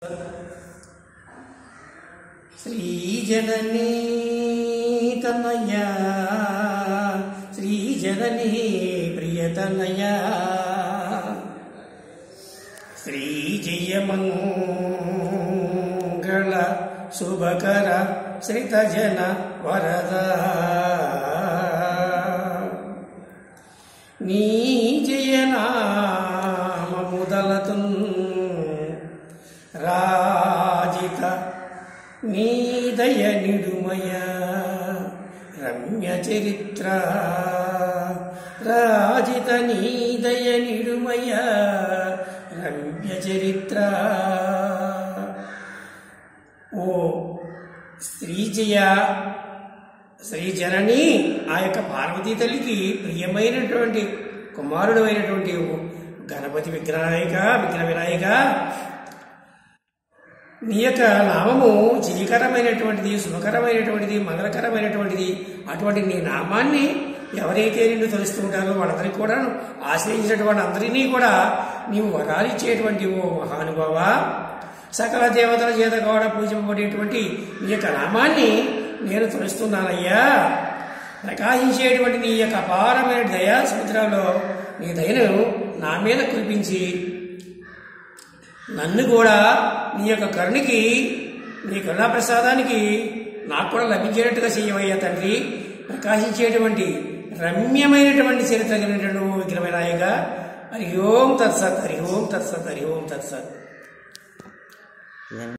శ్రీజననీ తనయ శ్రీజననీ ప్రియతనయ శ్రీజయమంగళ శుభకర శ్రితజన వరద నీ జయనామముదలతు రాజిత నీదయ నిడుమయ రమ్య చరిత్ర రాజిత నీదయ నిడుమయ రమ్య చరిత్ర ఓ శ్రీజయ శ్రీజనని ఆ యొక్క పార్వతీ తల్లికి ప్రియమైనటువంటి కుమారుడు అయినటువంటి గణపతి విగ్రహాయక విగ్రహ వినాయక నీ యొక్క నామము జయకరమైనటువంటిది శుభకరమైనటువంటిది మంగళకరమైనటువంటిది అటువంటి నీ నామాన్ని ఎవరైతే నిన్ను తెలుస్తూ ఉంటారో వాళ్ళందరికీ కూడా ఆశ్రయించినటువంటి అందరినీ కూడా నీవు వరాలిచ్చేటువంటి ఓ మహానుభావ సకల దేవతల చేత కూడా పూజింపబడేటువంటి నీ యొక్క నామాన్ని నేను తెలుస్తున్నానయ్యా ప్రకాశించేటువంటి నీ యొక్క అపారమైన దయా సముద్రంలో నీ దయను నా మీద కురిపించి నన్ను కూడా నీ యొక్క కరుణకి నీ కరుణా ప్రసాదానికి నాకు కూడా లభించేటట్టుగా చెయ్యవయ్యా తండ్రి ప్రకాశించేటువంటి రమ్యమైనటువంటి చరిత్ర కలిగినటువంటి విగ్రహమైన నాయక హరి ఓం తత్సత్ హరి ఓం తత్సత్ హరి ఓం తత్సత్